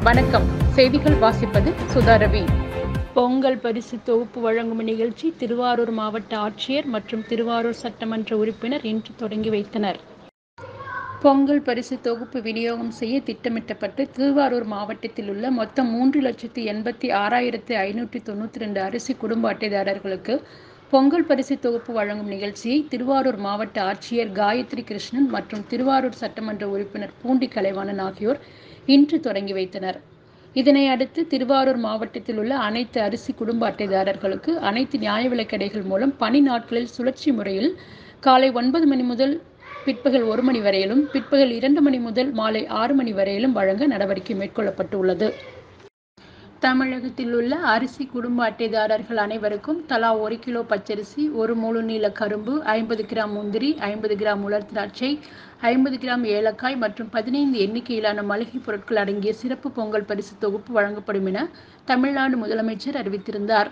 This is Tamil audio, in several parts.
வணக்கம் செய்திகள் வாசிப்பது சுதா ரவி பொங்கல் பரிசு தொகுப்பு வழங்கும் நிகழ்ச்சி திருவாரூர் மாவட்ட ஆட்சியர் மற்றும் திருவாரூர் சட்டமன்ற உறுப்பினர் இன்று தொடங்கி வைத்தனர் பொங்கல் பரிசு தொகுப்பு விநியோகம் செய்ய திட்டமிட்டப்பட்டு திருவாரூர் மாவட்டத்தில் உள்ள மொத்தம் மூன்று லட்சத்தி எண்பத்தி ஆறாயிரத்து ஐநூற்றி தொண்ணூற்றி ரெண்டு அரிசி குடும்ப அட்டைதாரர்களுக்கு பொங்கல் பரிசு தொகுப்பு வழங்கும் நிகழ்ச்சியை திருவாரூர் மாவட்ட ஆட்சியர் காயத்ரி கிருஷ்ணன் மற்றும் திருவாரூர் சட்டமன்ற உறுப்பினர் பூண்டி கலைவாணன் ஆகியோர் இன்று தொடங்கி வைத்தனர் இதனை அடுத்து திருவாரூர் மாவட்டத்தில் உள்ள அனைத்து அரிசி குடும்ப அட்டைதாரர்களுக்கு அனைத்து நியாய விலைக் கடைகள் மூலம் பணி நாட்களில் சுழற்சி முறையில் காலை ஒன்பது மணி முதல் பிற்பகல் ஒரு மணி வரையிலும் பிற்பகல் இரண்டு மணி முதல் மாலை ஆறு மணி வரையிலும் வழங்க நடவடிக்கை மேற்கொள்ளப்பட்டுள்ளது தமிழகத்தில் உள்ள அரிசி குடும்ப அட்டைதாரர்கள் அனைவருக்கும் தலா ஒரு கிலோ பச்சரிசி ஒரு முழு நீள கரும்பு ஐம்பது கிராம் முந்திரி ஐம்பது கிராம் உலர் திராட்சை ஐம்பது கிராம் ஏலக்காய் மற்றும் பதினைந்து எண்ணிக்கையிலான மளிகை பொருட்கள் அடங்கிய சிறப்பு பொங்கல் பரிசு தொகுப்பு வழங்கப்படும் என தமிழ்நாடு முதலமைச்சர் அறிவித்திருந்தார்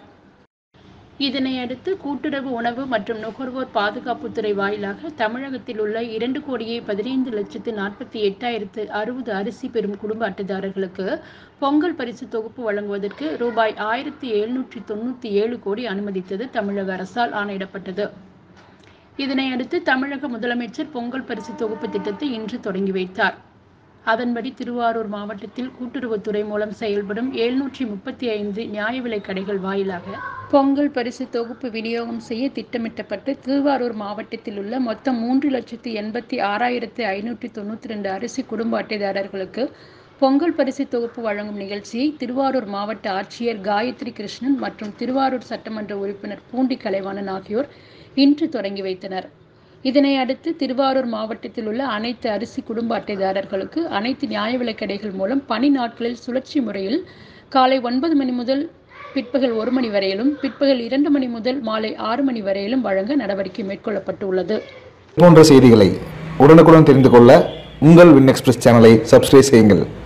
இதனையடுத்து கூட்டுறவு உணவு மற்றும் நுகர்வோர் பாதுகாப்புத்துறை வாயிலாக தமிழகத்தில் உள்ள இரண்டு கோடியே பதினைந்து லட்சத்து நாற்பத்தி எட்டாயிரத்து அறுபது அரிசி பெறும் குடும்ப அட்டைதாரர்களுக்கு பொங்கல் பரிசு தொகுப்பு வழங்குவதற்கு ரூபாய் ஆயிரத்தி எழுநூற்றி தொண்ணூற்றி ஏழு கோடி அனுமதித்தது தமிழக அரசால் ஆணையிடப்பட்டது இதனையடுத்து தமிழக முதலமைச்சர் பொங்கல் பரிசு தொகுப்பு திட்டத்தை இன்று தொடங்கி வைத்தார் அதன்படி திருவாரூர் மாவட்டத்தில் கூட்டுறவுத்துறை மூலம் செயல்படும் எழுநூற்றி முப்பத்தி ஐந்து நியாய விலைக் கடைகள் வாயிலாக பொங்கல் பரிசு தொகுப்பு விநியோகம் செய்ய திட்டமிட்டப்பட்டு திருவாரூர் மாவட்டத்தில் உள்ள மொத்தம் மூன்று லட்சத்தி எண்பத்தி ஆறாயிரத்து ஐநூற்றி தொண்ணூற்றி ரெண்டு அரிசி குடும்ப அட்டைதாரர்களுக்கு பொங்கல் பரிசு தொகுப்பு வழங்கும் நிகழ்ச்சியை திருவாரூர் மாவட்ட ஆட்சியர் காயத்ரி கிருஷ்ணன் மற்றும் திருவாரூர் சட்டமன்ற உறுப்பினர் பூண்டி கலைவாணன் ஆகியோர் இன்று தொடங்கி வைத்தனர் இதனை அடுத்து திருவாரூர் மாவட்டத்தில் உள்ள அனைத்து அரிசி குடும்ப அட்டைதாரர்களுக்கு அனைத்து நியாய விலைக் கடைகள் மூலம் பணி நாட்களில் சுழற்சி முறையில் காலை ஒன்பது மணி முதல் பிற்பகல் ஒரு மணி வரையிலும் பிற்பகல் இரண்டு மணி முதல் மாலை ஆறு மணி வரையிலும் வழங்க நடவடிக்கை மேற்கொள்ளப்பட்டுள்ளது போன்ற செய்திகளை உடனுக்குடன் தெரிந்து கொள்ள உங்கள் வின் எக்ஸ்பிரஸ் சேனலை சப்ஸ்கிரைப் செய்யுங்கள்